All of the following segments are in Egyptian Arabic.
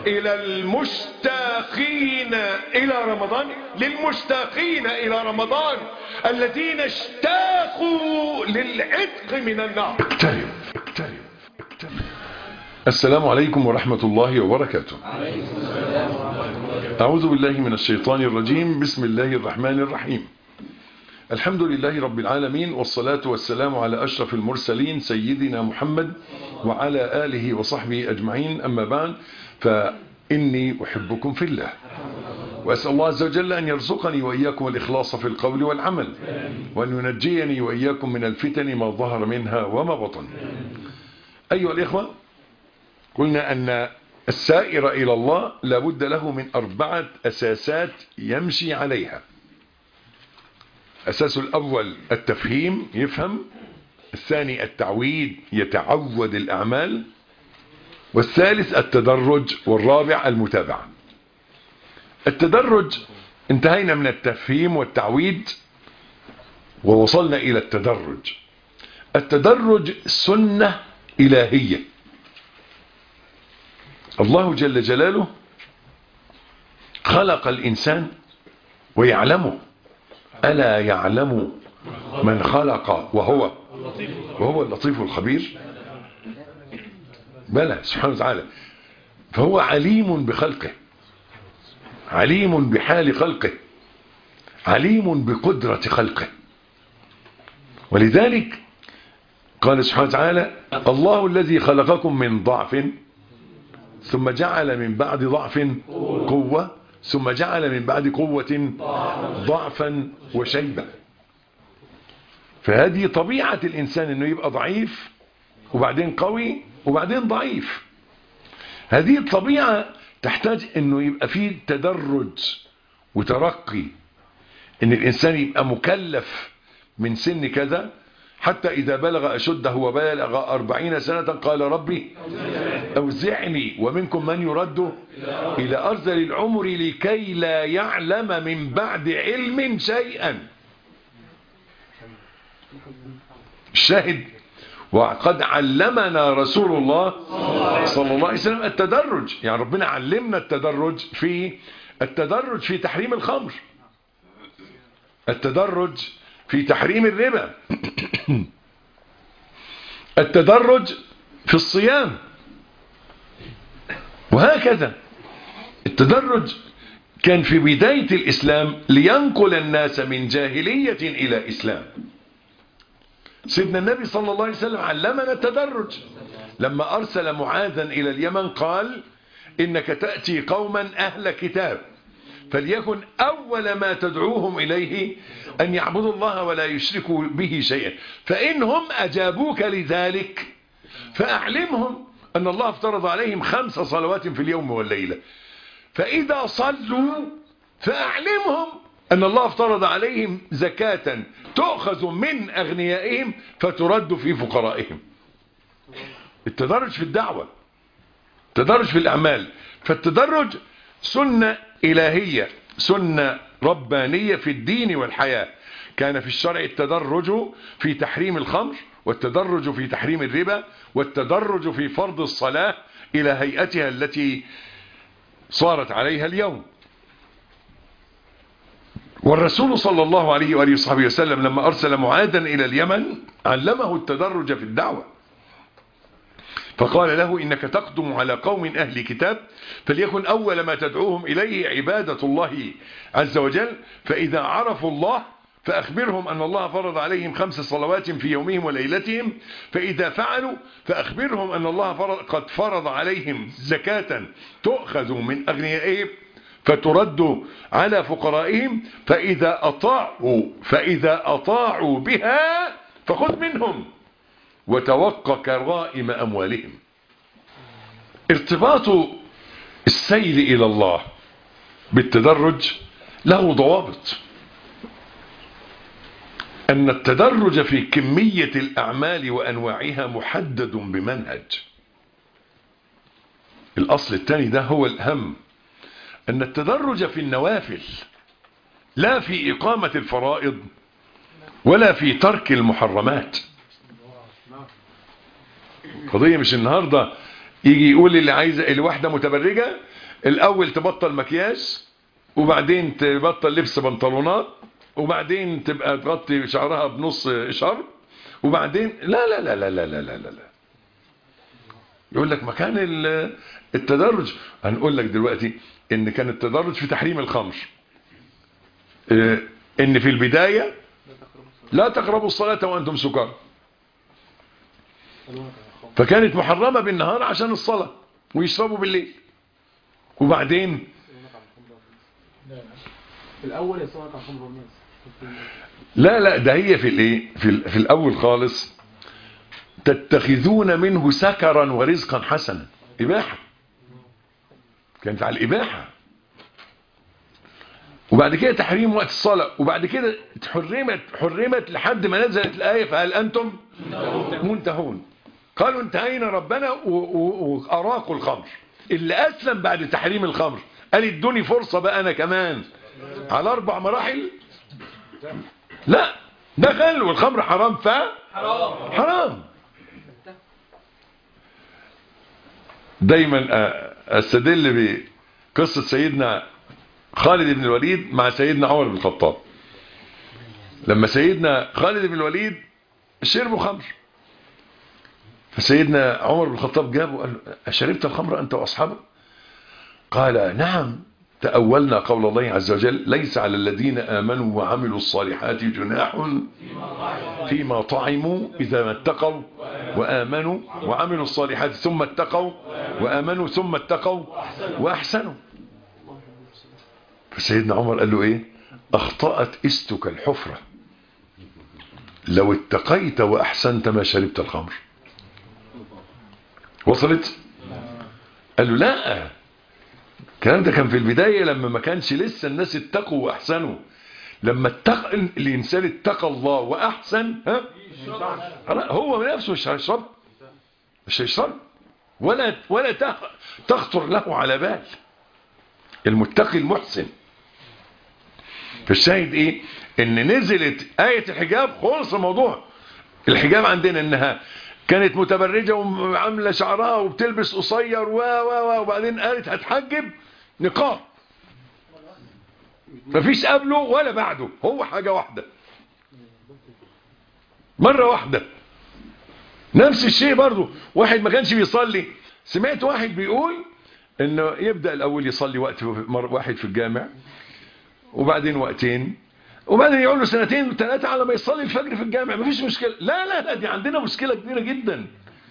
إلى المشتاقين إلى رمضان للمشتاقين إلى رمضان الذين اشتاقوا للعتق من النار اقترب اقترب اقترب السلام عليكم ورحمة الله وبركاته أعوذ بالله من الشيطان الرجيم بسم الله الرحمن الرحيم الحمد لله رب العالمين والصلاة والسلام على أشرف المرسلين سيدنا محمد وعلى آله وصحبه أجمعين أما بعد فإني أحبكم في الله وأسأل الله عز وجل أن يرزقني وإياكم الإخلاص في القول والعمل وأن ينجيني وإياكم من الفتن ما ظهر منها وما بطن أيها الإخوة قلنا أن السائر إلى الله لابد له من أربعة أساسات يمشي عليها أساس الأول التفهيم يفهم الثاني التعويد يتعود الأعمال والثالث التدرج والرابع المتابعة التدرج انتهينا من التفهيم والتعويد ووصلنا إلى التدرج التدرج سنة إلهية الله جل جلاله خلق الإنسان ويعلمه ألا يعلم من خلق وهو وهو اللطيف الخبير بلى سبحانه وتعالى فهو عليم بخلقه عليم بحال خلقه عليم بقدرة خلقه ولذلك قال سبحانه وتعالى الله الذي خلقكم من ضعف ثم جعل من بعد ضعف قوة ثم جعل من بعد قوة ضعفا وشيبة فهذه طبيعة الإنسان أنه يبقى ضعيف وبعدين قوي وبعدين ضعيف هذه الطبيعة تحتاج أنه يبقى فيه تدرج وترقي أن الإنسان يبقى مكلف من سن كذا حتى إذا بلغ أشده وبلغ أربعين سنة قال ربي أوزعني ومنكم من يرد إلى أرذل العمر لكي لا يعلم من بعد علم شيئا الشاهد وقد علمنا رسول الله صلى الله عليه وسلم التدرج يعني ربنا علمنا التدرج في التدرج في تحريم الخمر التدرج في تحريم الربا التدرج في الصيام وهكذا التدرج كان في بداية الإسلام لينقل الناس من جاهلية إلى إسلام سيدنا النبي صلى الله عليه وسلم علمنا التدرج لما أرسل معاذا إلى اليمن قال إنك تأتي قوما أهل كتاب فليكن أول ما تدعوهم إليه أن يعبدوا الله ولا يشركوا به شيئا فإنهم أجابوك لذلك فأعلمهم أن الله افترض عليهم خمس صلوات في اليوم والليلة فإذا صلوا فأعلمهم أن الله افترض عليهم زكاة تؤخذ من أغنيائهم فترد في فقرائهم التدرج في الدعوة التدرج في الأعمال فالتدرج سنة إلهية سنة ربانية في الدين والحياة كان في الشرع التدرج في تحريم الخمر والتدرج في تحريم الربا والتدرج في فرض الصلاة إلى هيئتها التي صارت عليها اليوم والرسول صلى الله عليه وآله وصحبه وسلم لما أرسل معادا إلى اليمن علمه التدرج في الدعوة فقال له إنك تقدم على قوم أهل كتاب فليكن أول ما تدعوهم إليه عبادة الله عز وجل فإذا عرفوا الله فأخبرهم أن الله فرض عليهم خمس صلوات في يومهم وليلتهم فإذا فعلوا فأخبرهم أن الله فرض قد فرض عليهم زكاة تؤخذ من أغنيائهم فترد على فقرائهم فإذا أطاعوا فإذا أطاعوا بها فخذ منهم وتوقى كرائم أموالهم ارتباط السير إلى الله بالتدرج له ضوابط أن التدرج في كمية الأعمال وأنواعها محدد بمنهج الأصل الثاني ده هو الأهم أن التدرج في النوافل لا في إقامة الفرائض ولا في ترك المحرمات قضية مش النهاردة يجي يقول اللي عايزه الواحده متبرجه الاول تبطل مكياج وبعدين تبطل لبس بنطلونات وبعدين تبقى تغطي شعرها بنص شرب وبعدين لا لا لا لا لا لا لا, لا, لا. يقول لك مكان ال- التدرج هنقول لك دلوقتي ان كان التدرج في تحريم الخمر اه، ان في البداية لا تقربوا الصلاة وانتم سكارى فكانت محرمة بالنهار عشان الصلاة ويشربوا بالليل وبعدين في الاول يسمعك عن خمر الناس لا لا ده هي في الايه في, ال- في الاول خالص تتخذون منه سكرا ورزقا حسنا اباحه كانت على الاباحه وبعد كده تحريم وقت الصلاه وبعد كده حرمت حرمت لحد ما نزلت الايه فهل انتم منتهون قالوا انتهينا ربنا و- و- واراقوا الخمر اللي اسلم بعد تحريم الخمر قال ادوني فرصه بقى انا كمان على اربع مراحل لا دخل والخمر حرام ف حرام دايما أ- استدل بقصة سيدنا خالد بن الوليد مع سيدنا عمر بن الخطاب لما سيدنا خالد بن الوليد شربوا خمر فسيدنا عمر بن الخطاب جابه وقال له أشربت الخمر أنت وأصحابك قال نعم تأولنا قول الله عز وجل ليس على الذين آمنوا وعملوا الصالحات جناح فيما طعموا إذا ما اتقوا وآمنوا وعملوا الصالحات ثم اتقوا وآمنوا ثم اتقوا وأحسنوا فسيدنا عمر قال له إيه أخطأت استك الحفرة لو اتقيت وأحسنت ما شربت الخمر وصلت قال له لا الكلام ده كان في البداية لما ما كانش لسه الناس اتقوا وأحسنوا لما اتق... الإنسان اتقى الله وأحسن ها خلاص، هو نفسه مش هيشرب مش هيشرب ولا ولا تخ- تخطر له على بال المتقي المحسن فالشاهد ايه ان نزلت آية الحجاب خلص الموضوع الحجاب عندنا انها كانت متبرجة وعاملة شعرها وبتلبس قصير و و و وبعدين قالت هتحجب نقاب مفيش قبله ولا بعده هو حاجة واحدة مرة واحدة نفس الشيء برضو واحد ما كانش بيصلي سمعت واحد بيقول انه يبدأ الاول يصلي وقت مر- واحد في الجامع وبعدين وقتين وبعدين يقول له سنتين وثلاثة على ما يصلي الفجر في الجامع مفيش مشكلة لا لا لا دي عندنا مشكلة كبيرة جدا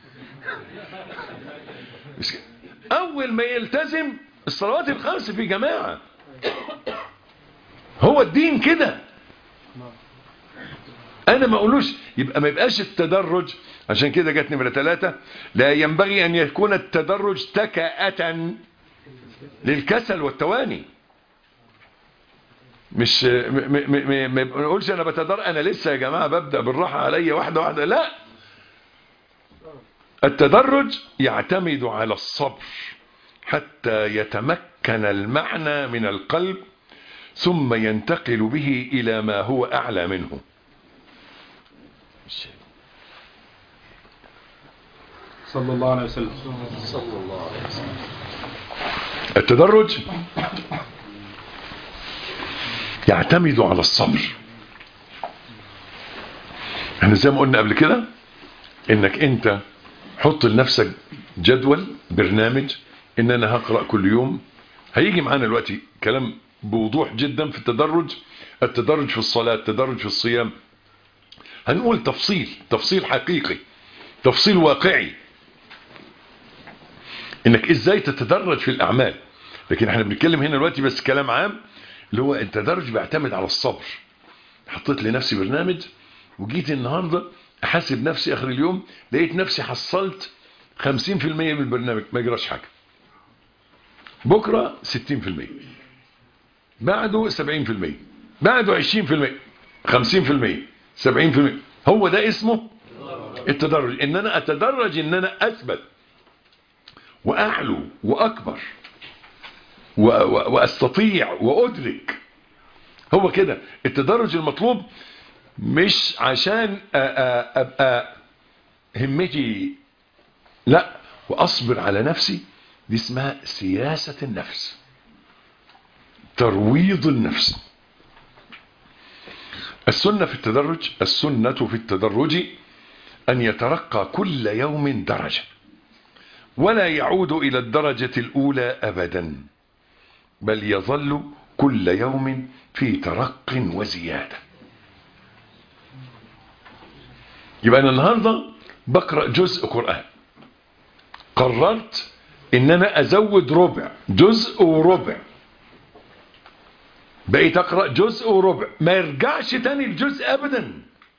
مشكلة. أول ما يلتزم الصلوات الخمس في جماعة هو الدين كده أنا ما أقولوش يبقى ما يبقاش التدرج عشان كده جت نمرة ثلاثة لا ينبغي أن يكون التدرج تكأة للكسل والتواني مش م- م- م- ما نقولش انا بتدر انا لسه يا جماعه ببدا بالراحه عليا واحده واحده لا التدرج يعتمد على الصبر حتى يتمكن المعنى من القلب ثم ينتقل به الى ما هو اعلى منه صلى الله عليه وسلم التدرج يعتمد على الصبر احنا زي ما قلنا قبل كده انك انت حط لنفسك جدول برنامج ان انا هقرأ كل يوم هيجي معانا دلوقتي كلام بوضوح جدا في التدرج التدرج في الصلاة التدرج في الصيام هنقول تفصيل تفصيل حقيقي تفصيل واقعي انك ازاي تتدرج في الاعمال لكن احنا بنتكلم هنا دلوقتي بس كلام عام اللي هو التدرج بيعتمد على الصبر حطيت لنفسي برنامج وجيت النهارده احاسب نفسي اخر اليوم لقيت نفسي حصلت 50% من البرنامج ما يجراش حاجه بكره 60% بعده 70% بعده 20% 50% 70% هو ده اسمه التدرج ان انا اتدرج ان انا اثبت واعلو واكبر و- و- واستطيع وادرك هو كده التدرج المطلوب مش عشان أ- أ- ابقى همتي لا وأصبر على نفسي دي اسمها سياسة النفس ترويض النفس السنة في التدرج السنة في التدرج أن يترقى كل يوم درجة ولا يعود إلى الدرجة الأولى أبدا بل يظل كل يوم في ترق وزيادة يبقى أنا النهاردة بقرأ جزء قرآن قررت ان انا ازود ربع جزء وربع بقيت اقرأ جزء وربع ما يرجعش تاني الجزء ابدا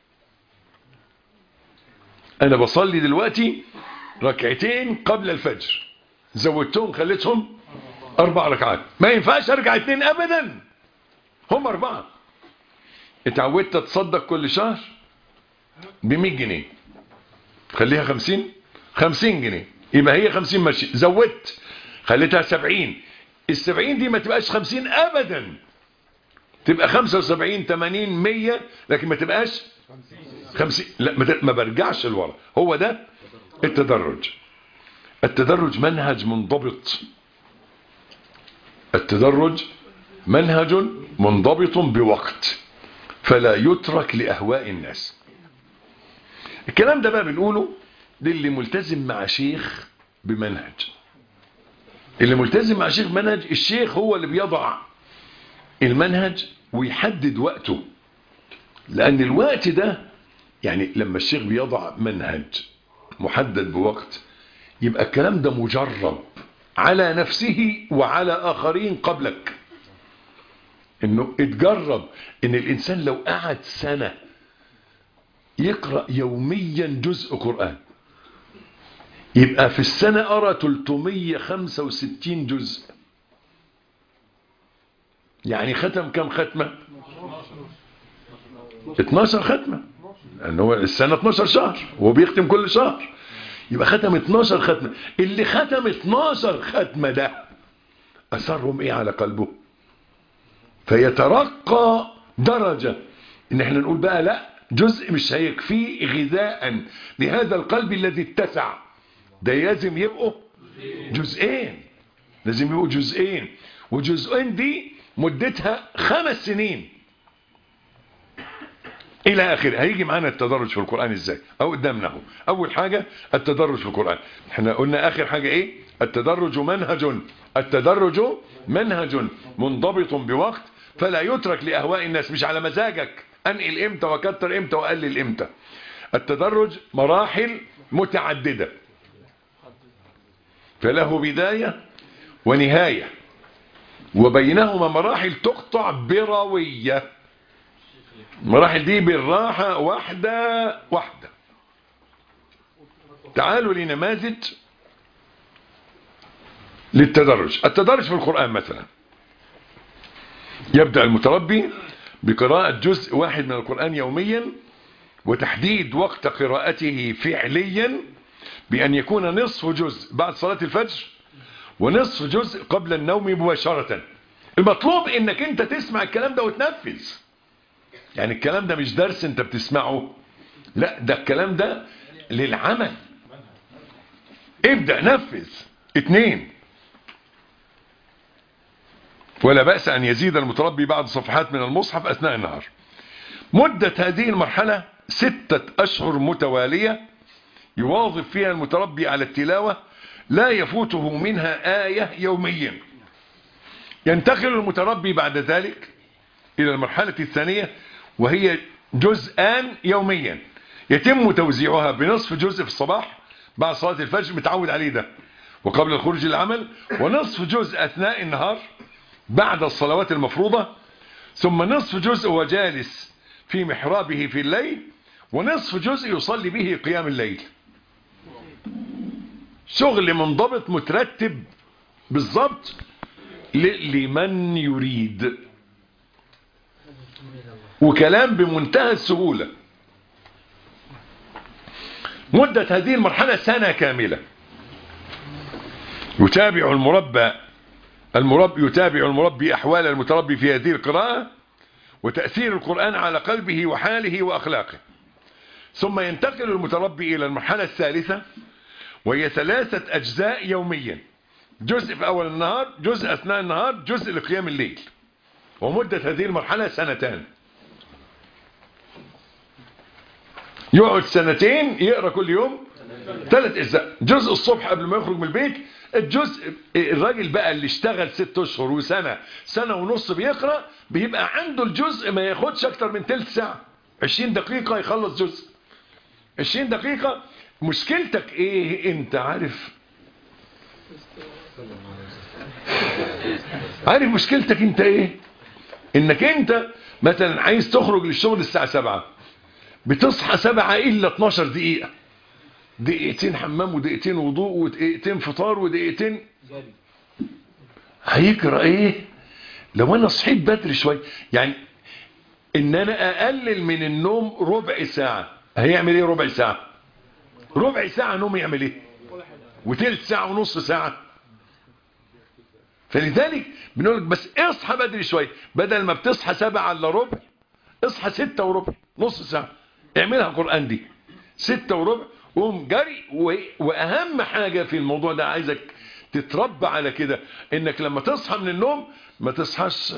انا بصلي دلوقتي ركعتين قبل الفجر زودتهم خليتهم اربع ركعات ما ينفعش ارجع اتنين ابدا هم اربعة اتعودت اتصدق كل شهر بمية جنيه خليها خمسين خمسين جنيه يبقى هي خمسين ماشي زودت خليتها سبعين السبعين دي ما تبقاش خمسين ابدا تبقى خمسة وسبعين تمانين مية لكن ما تبقاش خمسين لا ما ت- ما برجعش لورا هو ده التدرج التدرج منهج منضبط التدرج منهج منضبط بوقت فلا يترك لأهواء الناس الكلام ده بقى بنقوله للي ملتزم مع شيخ بمنهج اللي ملتزم مع شيخ منهج الشيخ هو اللي بيضع المنهج ويحدد وقته لأن الوقت ده يعني لما الشيخ بيضع منهج محدد بوقت يبقى الكلام ده مجرب على نفسه وعلى آخرين قبلك انه اتجرب ان الانسان لو قعد سنة يقرأ يوميا جزء قرآن يبقى في السنة أرى 365 جزء يعني ختم كم ختمة 12 ختمة لأن هو السنة 12 شهر وهو بيختم كل شهر يبقى ختم 12 ختمة اللي ختم 12 ختمة ده أثرهم إيه على قلبه فيترقى درجة إن احنا نقول بقى لا جزء مش هيكفيه غذاء لهذا القلب الذي اتسع ده لازم يبقوا جزئين لازم يبقوا جزئين وجزئين دي مدتها خمس سنين الى اخره هيجي معانا التدرج في القرآن ازاي او قدامنا اهو اول حاجة التدرج في القرآن احنا قلنا اخر حاجة ايه التدرج منهج التدرج منهج منضبط بوقت فلا يترك لاهواء الناس مش على مزاجك انقل امتى واكتر امتى واقلل امتى التدرج مراحل متعددة فله بداية ونهاية وبينهما مراحل تقطع بروية المراحل دي بالراحة واحدة واحدة تعالوا لنماذج للتدرج التدرج في القرآن مثلا يبدأ المتربي بقراءة جزء واحد من القرآن يوميا وتحديد وقت قراءته فعليا بأن يكون نصف جزء بعد صلاة الفجر ونصف جزء قبل النوم مباشرة المطلوب انك انت تسمع الكلام ده وتنفذ يعني الكلام ده مش درس انت بتسمعه لا ده الكلام ده للعمل ابدأ نفذ اتنين ولا بأس أن يزيد المتربي بعض صفحات من المصحف أثناء النهار مدة هذه المرحلة ستة أشهر متوالية يواظب فيها المتربي على التلاوة لا يفوته منها آية يوميا ينتقل المتربي بعد ذلك إلى المرحلة الثانية وهي جزءان يوميا يتم توزيعها بنصف جزء في الصباح بعد صلاة الفجر متعود عليه ده وقبل الخروج للعمل ونصف جزء أثناء النهار بعد الصلوات المفروضة ثم نصف جزء وجالس في محرابه في الليل ونصف جزء يصلي به قيام الليل شغل منضبط مترتب بالضبط لمن يريد وكلام بمنتهى السهولة مدة هذه المرحلة سنة كاملة يتابع المربى المربي يتابع المربي أحوال المتربي في هذه القراءة وتأثير القرآن على قلبه وحاله وأخلاقه ثم ينتقل المتربي إلى المرحلة الثالثة وهي ثلاثة أجزاء يوميا جزء في أول النهار جزء أثناء النهار جزء لقيام الليل ومدة هذه المرحلة سنتان يقعد سنتين يقرأ كل يوم ثلاث أجزاء جزء الصبح قبل ما يخرج من البيت الجزء الراجل بقى اللي اشتغل ست اشهر وسنة سنة ونص بيقرأ بيبقى عنده الجزء ما ياخدش اكتر من تلت ساعة 20 دقيقة يخلص جزء 20 دقيقة مشكلتك ايه انت عارف عارف مشكلتك انت ايه انك انت مثلا عايز تخرج للشغل الساعة 7 بتصحى 7 الا 12 دقيقة دقيقتين حمام ودقيقتين وضوء ودقيقتين فطار ودقيقتين هيجرى ايه لو انا صحيت بدري شوية يعني ان انا اقلل من النوم ربع ساعة هيعمل ايه ربع ساعة ربع ساعة نوم يعمل ايه وتلت ساعة ونص ساعة فلذلك بنقول لك بس اصحى بدري شوية بدل ما بتصحى سبعة الا ربع اصحى ستة وربع نص ساعة اعملها قرآن دي ستة وربع قوم جري و... واهم حاجة في الموضوع ده عايزك تتربى على كده انك لما تصحى من النوم ما تصحاش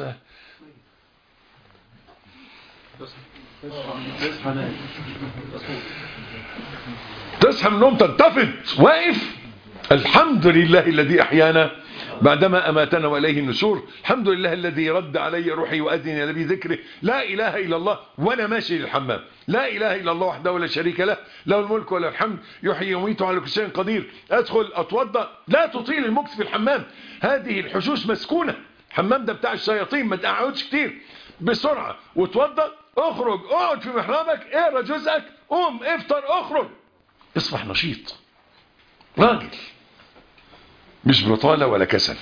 تصحى من النوم تلتفت واقف الحمد لله الذي احيانا بعدما اماتنا واليه النشور الحمد لله الذي رد علي روحي واذن لي بذكره لا اله الا الله وانا ماشي للحمام لا اله الا الله وحده لا شريك له له الملك وله الحمد يحيي ويميت على كل شيء قدير ادخل اتوضا لا تطيل المكث في الحمام هذه الحشوش مسكونه الحمام ده بتاع الشياطين ما تقعدش كتير بسرعه وتوضا اخرج اقعد في محرابك اقرا جزءك قوم افطر اخرج اصبح نشيط راجل مش بطالة ولا كسل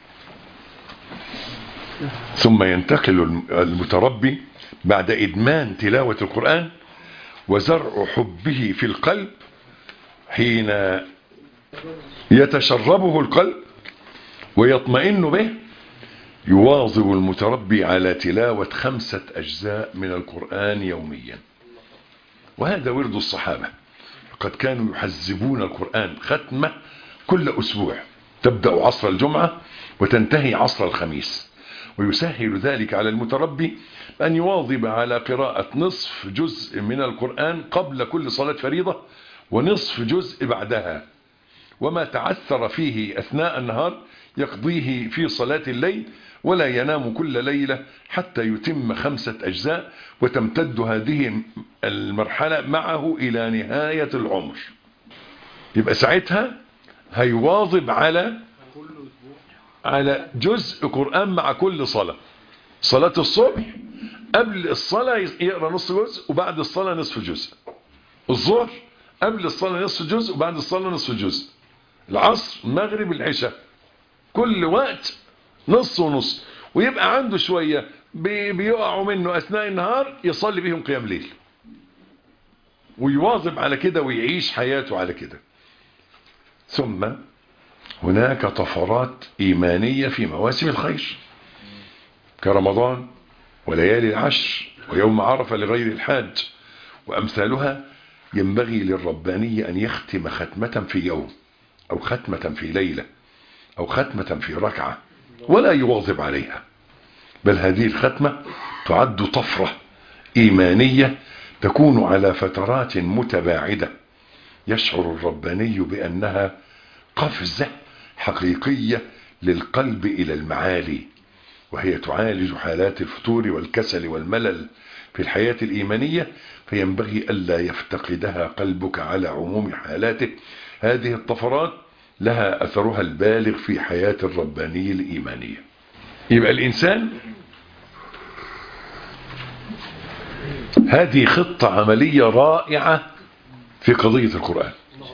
ثم ينتقل المتربي بعد إدمان تلاوة القرآن وزرع حبه في القلب حين يتشربه القلب ويطمئن به يواظب المتربي على تلاوة خمسة أجزاء من القرآن يوميا وهذا ورد الصحابة قد كانوا يحزبون القرآن ختمة كل أسبوع تبدأ عصر الجمعة وتنتهي عصر الخميس ويسهل ذلك على المتربي أن يواظب على قراءة نصف جزء من القرآن قبل كل صلاة فريضة ونصف جزء بعدها وما تعثر فيه أثناء النهار يقضيه في صلاة الليل ولا ينام كل ليلة حتى يتم خمسة أجزاء وتمتد هذه المرحلة معه إلى نهاية العمر يبقى ساعتها هيواظب على على جزء قرآن مع كل صلاة صلاة الصبح قبل الصلاة يقرأ نصف جزء وبعد الصلاة نصف جزء الظهر قبل الصلاة نصف جزء وبعد الصلاة نصف جزء العصر المغرب العشاء كل وقت نص ونص ويبقى عنده شوية بيقعوا منه أثناء النهار يصلي بهم قيام ليل ويواظب على كده ويعيش حياته على كده ثم هناك طفرات إيمانية في مواسم الخير كرمضان وليالي العشر ويوم عرفة لغير الحاج وأمثالها ينبغي للرباني أن يختم ختمة في يوم أو ختمة في ليلة أو ختمة في ركعة ولا يواظب عليها بل هذه الختمة تعد طفرة إيمانية تكون على فترات متباعدة يشعر الرباني بأنها قفزة حقيقية للقلب إلى المعالي وهي تعالج حالات الفتور والكسل والملل في الحياة الإيمانية فينبغي ألا يفتقدها قلبك على عموم حالاته هذه الطفرات لها أثرها البالغ في حياة الرباني الإيمانية يبقى الإنسان هذه خطة عملية رائعة في قضية القرآن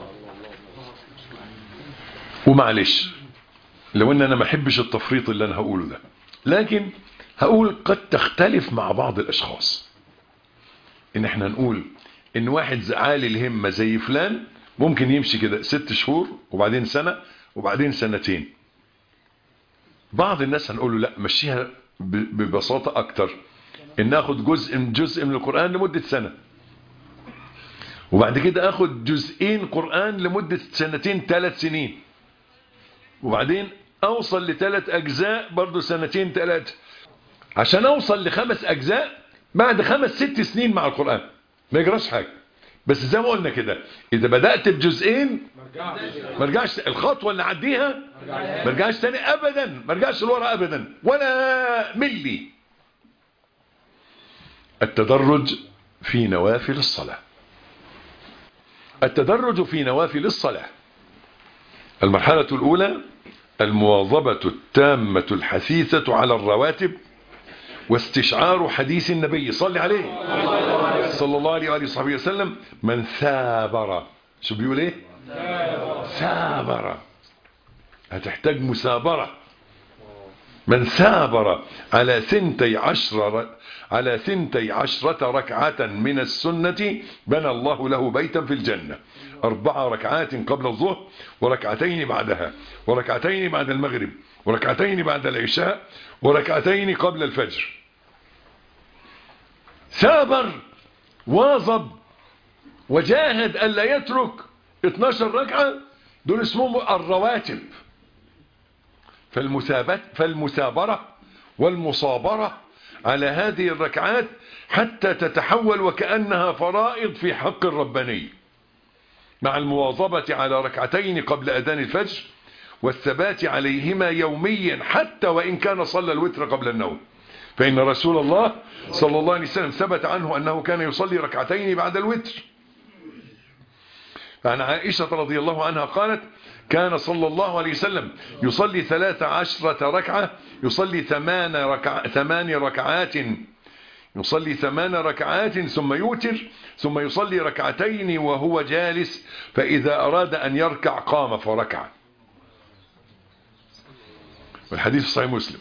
ومعلش لو ان انا ما احبش التفريط اللي انا هقوله ده لكن هقول قد تختلف مع بعض الاشخاص ان احنا نقول ان واحد عالي الهمة زي فلان ممكن يمشي كده ست شهور وبعدين سنة وبعدين سنتين بعض الناس هنقول له لا مشيها ببساطة اكتر ان ناخد جزء من جزء من القرآن لمدة سنة وبعد كده اخد جزئين قرآن لمدة سنتين ثلاث سنين وبعدين اوصل لثلاث اجزاء برضو سنتين ثلاثة عشان اوصل لخمس اجزاء بعد خمس ست سنين مع القرآن ما يجراش حاجة بس زي ما قلنا كده اذا بدأت بجزئين ما رجعش الخطوة اللي عديها ما رجعش تاني ابدا ما رجعش لورا ابدا ولا ملي التدرج في نوافل الصلاة التدرج في نوافل الصلاة المرحلة الأولى المواظبة التامة الحثيثة على الرواتب واستشعار حديث النبي صلى عليه صلى الله عليه وآله وصحبه وسلم من ثابر شو بيقول ايه ثابر هتحتاج مثابرة من ثابر على ثنتي عشر على ثنتي عشرة ركعة من السنة بنى الله له بيتا في الجنة أربع ركعات قبل الظهر وركعتين بعدها وركعتين بعد المغرب وركعتين بعد العشاء وركعتين قبل الفجر ثابر واظب وجاهد ألا يترك 12 ركعة دول اسمهم الرواتب فالمثابت فالمثابرة والمصابرة على هذه الركعات حتى تتحول وكأنها فرائض في حق الرباني مع المواظبة على ركعتين قبل أذان الفجر والثبات عليهما يوميا حتى وإن كان صلى الوتر قبل النوم فإن رسول الله صلى الله عليه وسلم ثبت عنه أنه كان يصلي ركعتين بعد الوتر فعن عائشة رضي الله عنها قالت كان صلى الله عليه وسلم يصلي ثلاث عشرة ركعة يصلي ثمان, ركع ثمان ركعات يصلي ثمان ركعات ثم يوتر ثم يصلي ركعتين وهو جالس فإذا أراد أن يركع قام فركع والحديث صحيح مسلم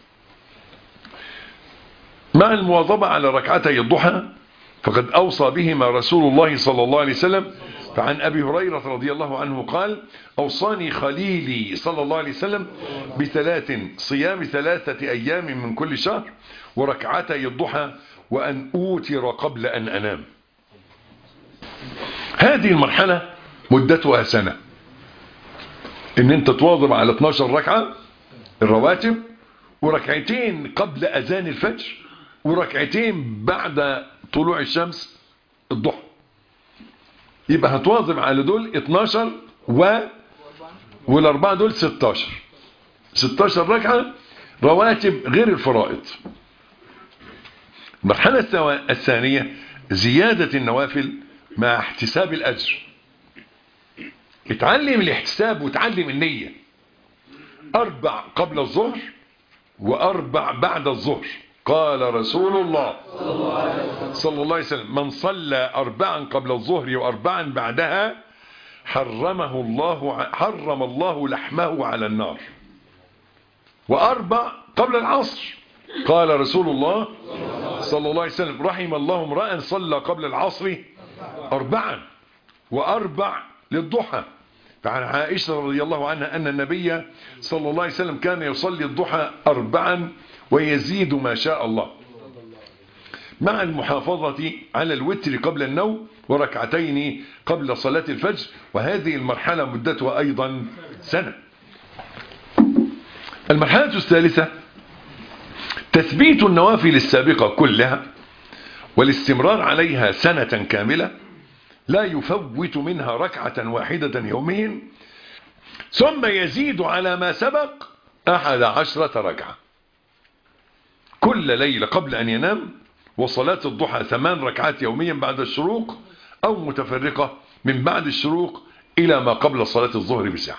مع المواظبة على ركعتي الضحى فقد أوصى بهما رسول الله صلى الله عليه وسلم فعن أبي هريرة رضي الله عنه قال أوصاني خليلي صلى الله عليه وسلم بثلاث صيام ثلاثة أيام من كل شهر وركعتي الضحى وأن أوتر قبل أن أنام هذه المرحلة مدتها سنة ان انت تواظب على 12 ركعة الرواتب وركعتين قبل أذان الفجر وركعتين بعد طلوع الشمس الضحى يبقى هتواظب على دول 12 و والاربعه دول 16 16 ركعه رواتب غير الفرائض المرحله الثانيه زياده النوافل مع احتساب الاجر اتعلم الاحتساب وتعلم النيه اربع قبل الظهر واربع بعد الظهر قال رسول الله صلى الله عليه وسلم من صلى أربعا قبل الظهر وأربعا بعدها حرمه الله حرم الله لحمه على النار وأربع قبل العصر قال رسول الله صلى الله عليه وسلم رحم الله امرأ صلى قبل العصر أربعا وأربع للضحى فعن عائشة رضي الله عنها أن النبي صلى الله عليه وسلم كان يصلي الضحى أربعا ويزيد ما شاء الله مع المحافظة على الوتر قبل النوم وركعتين قبل صلاة الفجر وهذه المرحلة مدتها أيضا سنة المرحلة الثالثة تثبيت النوافل السابقة كلها والاستمرار عليها سنة كاملة لا يفوت منها ركعة واحدة يوميا ثم يزيد على ما سبق أحد عشرة ركعة كل ليلة قبل أن ينام وصلاة الضحى ثمان ركعات يوميا بعد الشروق أو متفرقة من بعد الشروق إلى ما قبل صلاة الظهر بساعة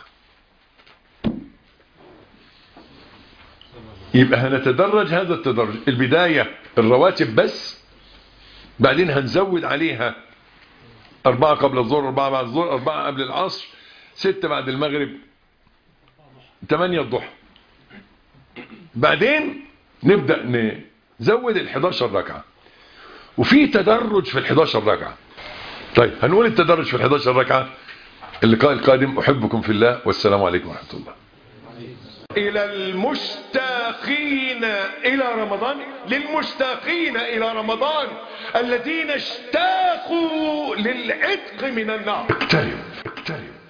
يبقى هنتدرج هذا التدرج البداية الرواتب بس بعدين هنزود عليها أربعة قبل الظهر أربعة بعد الظهر أربعة قبل العصر ستة بعد المغرب ثمانية الضحى بعدين نبدأ نزود ال 11 ركعة وفي تدرج في ال 11 ركعة طيب هنقول التدرج في ال 11 ركعة اللقاء القادم أحبكم في الله والسلام عليكم ورحمة الله إلى المشتاقين إلى رمضان للمشتاقين إلى رمضان الذين اشتاقوا للعتق من النار اقترب اقترب